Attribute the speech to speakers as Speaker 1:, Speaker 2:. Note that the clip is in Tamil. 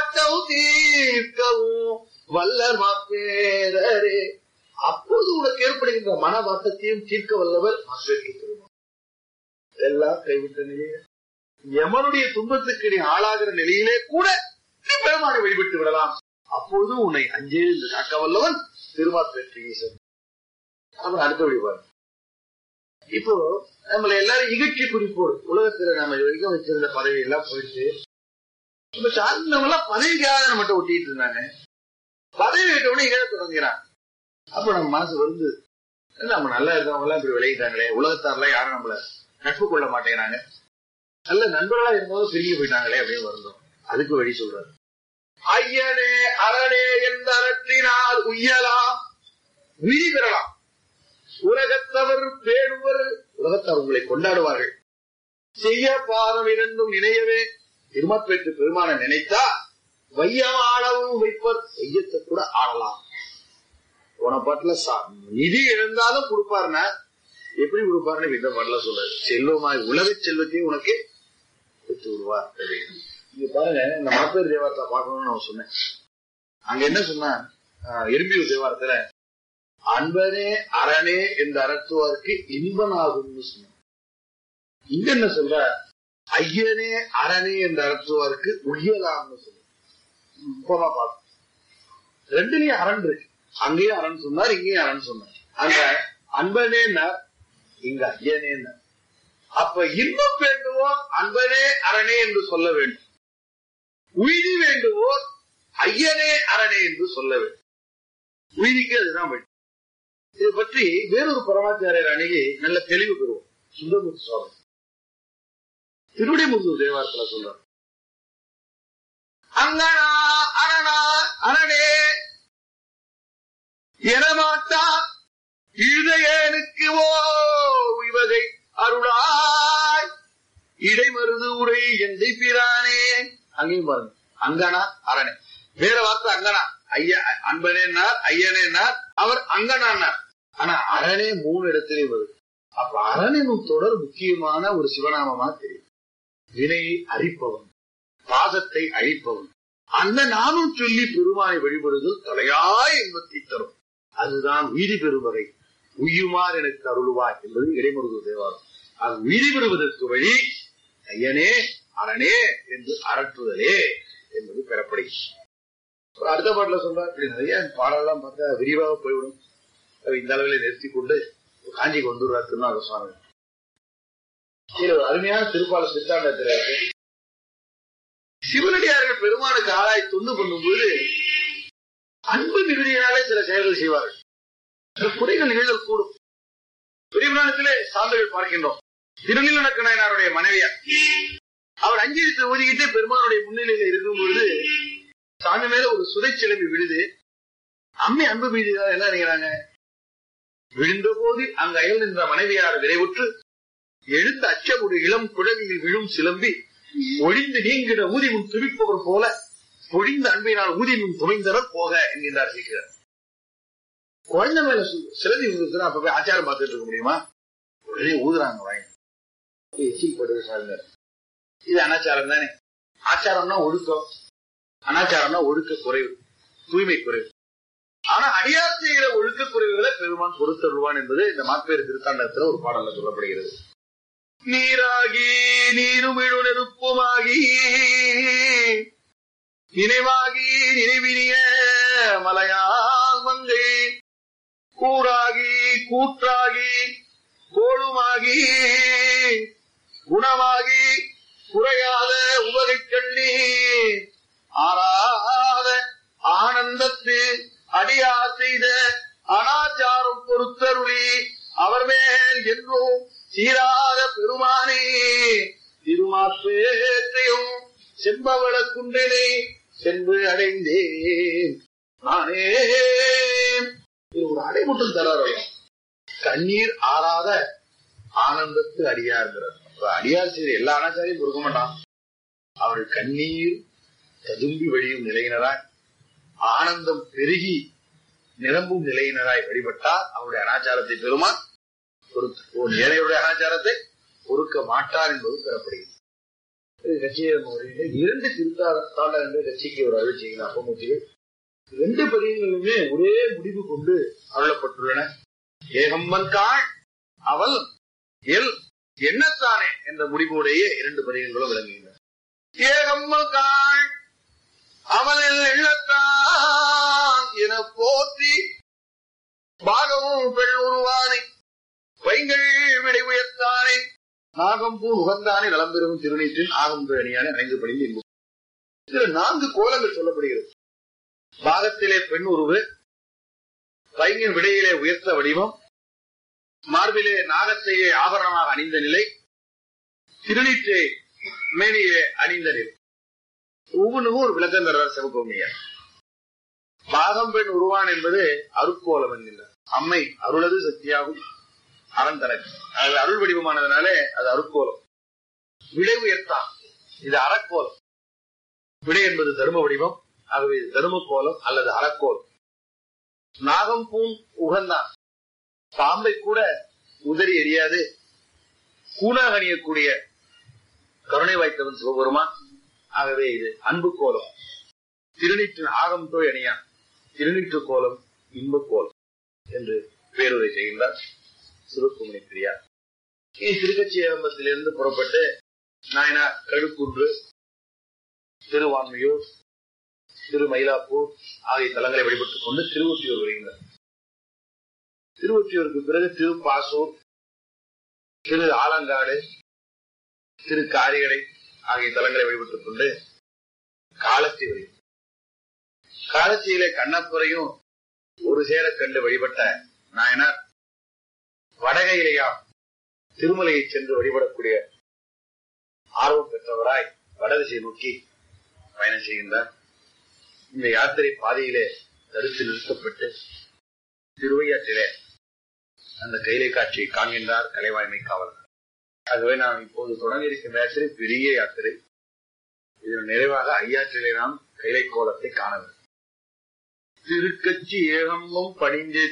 Speaker 1: வாட்டவும் தீர்க்கவும் வல்லர் மாப்பேரரே அப்போது உனக்கு ஏற்படுகின்ற மன வாட்டத்தையும் தீர்க்க வல்லவர் மாப்பேருக்கு பெருமான் எல்லாம் கைவிட்ட நிலையில யமனுடைய துன்பத்துக்கு நீ ஆளாகிற நிலையிலே கூட நீ பெருமானை வழிபட்டு விடலாம் அப்போது உன்னை அஞ்சே என்று காக்க வல்லவன் திருமாப்பேற்று ஈசன் அப்புறம் அடுத்த வழிபாடு இப்போ நம்மள எல்லாரும் இகழ்ச்சி குறிப்போடு உலகத்துல நம்ம இது வரைக்கும் வச்சிருந்த பதவி எல்லாம் போயிட்டு இப்ப சார்ந்தவங்க எல்லாம் பதவிக்காக நம்மகிட்ட ஒட்டிட்டு இருந்தாங்க பதவி விட்டவனே இகழ தொடங்குறான் அப்ப நம்ம மனசு வந்து நம்ம நல்லா இருக்கவங்க எல்லாம் இப்படி விளையிட்டாங்களே உலகத்தாரெல்லாம் யாரும் நம்மள நட்பு கொள்ள மாட்டேங்கிறாங்க நல்ல நண்பர்களா இருந்தாலும் பிரிஞ்சு போயிட்டாங்களே அப்படின்னு வருந்தோம் அதுக்கு வழி சொல்றாரு ஐயனே அரணே என்ற அறத்தினால் உய்யலாம் விழி பெறலாம் உலகத்தவர் பேணுவர் உலகத்தவர் உங்களை கொண்டாடுவார்கள் செய்ய பாதம் இரண்டும் நினையவே திருமப்பெற்று பெருமான நினைத்தா வையம் ஆளவும் வைப்பர் வையத்தை கூட ஆளலாம் போன பாட்டுல சா- நிதி இழந்தாலும் கொடுப்பாருன்னா எப்படி கொடுப்பாருன்னு இந்த பாட்டுல சொல்றாரு செல்வமாய் உலக செல்வத்தையும் உனக்கு கொடுத்து விடுவார் அப்படின்னு. இங்க பாருங்க இந்த மாப்பேர் தேவாரத்தை பார்க்கணும்னு நான் சொன்னேன் அங்க என்ன சொன்னா ஆஹ், எறும்பியூர் தேவாரத்துல அன்பனே அரணே என்ற அறத்துவாருக்கு இன்பனாகும்னு சொன்னான் இங்க என்ன சொல்ற ஐயனே அரணே என்ற அறத்துவாருக்கு உய்யலாம்னு சொல்ல இப்பமா பார்ப்போம் ரெண்டுலயும் அரண் இருக்கு அங்கேயும் அரண் சொன்னார் இங்கேயும் அரண் சொன்னார் அங்க அன்பனேன்னா இங்க ஐயனேன்னா அப்ப இன்பம் வேண்டுவோர் அன்பனே அரணே என்று சொல்ல வேண்டும் உயிரி வேண்டுவோர் ஐயனே அரணே என்று சொல்ல வேண்டும் உயிரிக்கு அதுதான் வழி இதை பற்றி வேறொரு பரமாச்சாரியர் அணுகி நல்ல தெளிவு பெறுவோம் சுந்தரமூர்த்தி சுவாமி திருவிடைமுருகர் தேவாரத்துல சொல்றார் அங்கனா அரணா அரணே எனமாட்டா இருதயனுக்கு ஓ உய்வகை அருளாய் இடைமருது உரை எந்தை பிரானே அங்கேயும் பாருங்க அங்கனா அரணே வேற வார்த்தை அங்கனா ஐயா அன்பனேனார் ஐயனேனார் அவர் அங்கனானார் ஆனா அரணே மூணு இடத்திலே வருது அப்ப அரணினும் தொடர் முக்கியமான ஒரு சிவநாமமா தெரியும் வினையை அழிப்பவன் பாசத்தை அழிப்பவன் அந்த நாமும் சொல்லி பெருமானை வழிபடுதல் தலையாய் இன்பத்தை தரும் அதுதான் வீதி பெறுவகை உய்யுமார் எனக்கு அருள்வாய் என்பது இடைமுருகு தேவாரம் அது உயிரி பெறுவதற்கு வழி ஐயனே அரணே என்று அரற்றுதலே என்பது பெறப்படுகிறது அப்புறம் அடுத்த பாட்டுல சொல்றார் இப்படி நிறைய பாடலாம் பார்த்தா விரிவாக போய்விடும் அதை இந்த அளவில் நிறுத்திக் கொண்டு காஞ்சி கொண்டு வருவார் திருநாக சுவாமி இதுல ஒரு அருமையான திருப்பால சித்தாண்டத்தில் இருக்கு சிவனடியார்கள் பெருமானுக்கு ஆளாய் தொண்டு பண்ணும்போது அன்பு மிகுதியினாலே சில செயல்கள் செய்வார்கள் சில குறைகள் நிகழ்தல் கூடும் பெரியபுராணத்திலே சான்றுகள் பார்க்கின்றோம் திருநீலக்க நாயனாருடைய மனைவியார் அவர் அஞ்சலித்து ஊதிக்கிட்டே பெருமானுடைய முன்னிலையில இருக்கும் பொழுது சாமி மேல ஒரு சுதை சிலம்பி விழுது அம்மி அன்பு மீதுதான் என்ன நினைக்கிறாங்க விழுந்த போது அங்கு அயல் நின்ற மனைவியார் விரைவுற்று எழுந்த அச்சமுடு இளம் குழவியில் விழும் சிலம்பி ஒழிந்து நீங்கிட ஊதி முன் துடிப்பவர் போல பொழிந்த அன்பினால் ஊதி முன் துமைந்தவர் போக என்கின்றார் சீக்கிரம் குழந்தை மேல சு- சிலந்தி விழுந்துச்சுன்னா அப்ப போய் ஆச்சாரம் பார்த்துட்டு இருக்க முடியுமா உடனே ஊதுறாங்க வாங்க எச்சில் படுது சாருங்க இது அனாச்சாரம் தானே ஆச்சாரம்னா ஒழுக்கம் அனாச்சாரம்னா ஒழுக்க குறைவு தூய்மை குறைவு ஆனா அடியார் செய்கிற ஒழுக்க குறைவுகளை பெருமான் பொறுத்தருவான் என்பது இந்த மாப்பேறு திருத்தாண்டத்துல ஒரு பாடல்ல சொல்லப்படுகிறது நீராகி நீருமிழு நெருப்புமாகி நினைவாகி நினைவினிய மலையால் மங்கை கூறாகி கூற்றாகி கோளுமாகி குணமாகி குறையாத உவகை கண்ணி ஆறாத ஆனந்தத்து அடியா செய்த அனாச்சாரம் பொறுத்தருளி அவர் மேல் என்றும் சீராத பெருமானே திருமாப்பேற்றையும் செம்பவள குண்டனை சென்று அடைந்தேன் நானே இது ஒரு அடைமுட்டம் தராரு கண்ணீர் ஆறாத ஆனந்தத்து அடியார்கிறார் அப்ப அடியார் செய்த எல்லா அனாச்சாரையும் கொடுக்க மாட்டான் அவள் கண்ணீர் ததும்பி வழியும் நிலையினராய் ஆனந்தம் பெருகி நிரம்பும் நிலையினராய் வழிபட்டால் அவருடைய அனாச்சாரத்தை பெருமான் பொறுத்து ஏழையுடைய அனாச்சாரத்தை பொறுக்க மாட்டார் என்பது பெறப்படுகிறது கட்சியர் முறையில இரண்டு திருத்தாண்ட என்ற கட்சிக்கு ஒரு அருள் செய்கிறார் அப்பமூர்த்திகள் ரெண்டு பதியங்களுமே ஒரே முடிவு கொண்டு அருளப்பட்டுள்ளன ஏகம்மன் காள் அவள் எல் என்னத்தானே என்ற முடிவோடைய இரண்டு பதியங்களும் விளங்குகின்றன ஏகம்மன் காள் அவளில் எண்ணத்தான் என போற்றி பாகமும் பெண் உருவானை பைங்கள் விடை உயர்த்தானே நாகம்பூ உகந்தானே நலம் பெறும் திருநீற்றில் ஆகம்பு அணியானே ஐந்து படிந்து இன்பு இதுல நான்கு கோலங்கள் சொல்லப்படுகிறது பாகத்திலே பெண் உருவு பைங்கின் விடையிலே உயர்த்த வடிவம் மார்பிலே நாகத்தையே ஆபரணமாக அணிந்த நிலை திருநீற்றை மேனியே அணிந்த நிலை ஒவ்வொன்றுக்கும் ஒரு விளக்கம் தர்றார் சிவகோமியார் பாகம் பெண் உருவான் என்பது அருக்கோலம் என்கின்றார் அம்மை அருளது சக்தியாகும் அறம் தனக்கு அது அருள் வடிவமானதுனாலே அது அருக்கோலம் விடை உயர்த்தான் இது அறக்கோலம் விடை என்பது தர்ம வடிவம் ஆகவே இது தர்ம கோலம் அல்லது அறக்கோலம் நாகம் பூன் உகந்தான் பாம்பை கூட உதறி எரியாது கூணாக அணியக்கூடிய கருணை வாய்த்தவன் சிவபெருமான் ஆகவே இது அன்பு கோலம் திருநீற்றின் ஆகம் தோய் அணியான் திருநீற்று கோலம் இன்பு கோலம் என்று பேருரை செய்கின்றார் சிவகுமணி பிரியார் இனி திருக்கட்சி ஏகம்பத்திலிருந்து புறப்பட்டு நாயனார் கழுக்குன்று திருவான்மையூர் திரு மயிலாப்பூர் ஆகிய தலங்களை வழிபட்டுக் கொண்டு திருவொற்றியூர் வருகின்றனர் திருவொற்றியூருக்கு பிறகு திருப்பாசூர் திரு ஆலங்காடு திரு காரிகடை ஆகிய தலங்களை வழிபட்டுக் கொண்டு காலத்தி வருகிறது காலத்தியிலே கண்ணப்புறையும் ஒரு சேர கண்டு வழிபட்ட நாயனார் வடகையிலேயா திருமலையை சென்று வழிபடக்கூடிய ஆர்வம் பெற்றவராய் வடதிசை நோக்கி பயணம் செய்கின்றார் இந்த யாத்திரை பாதையிலே தடுத்து நிறுத்தப்பட்டு திருவையாற்றிலே அந்த கைலை காட்சியை காண்கின்றார் கலைவாய்மை காவலர் ஆகவே நாம் இப்போது தொடங்க இருக்கின்ற யாத்திரை பெரிய யாத்திரை இதன் நிறைவாக ஐயாற்றிலே நாம் கைலை கோலத்தை காண வேண்டும் திருக்கட்சி ஏகம்பம் பணிந்து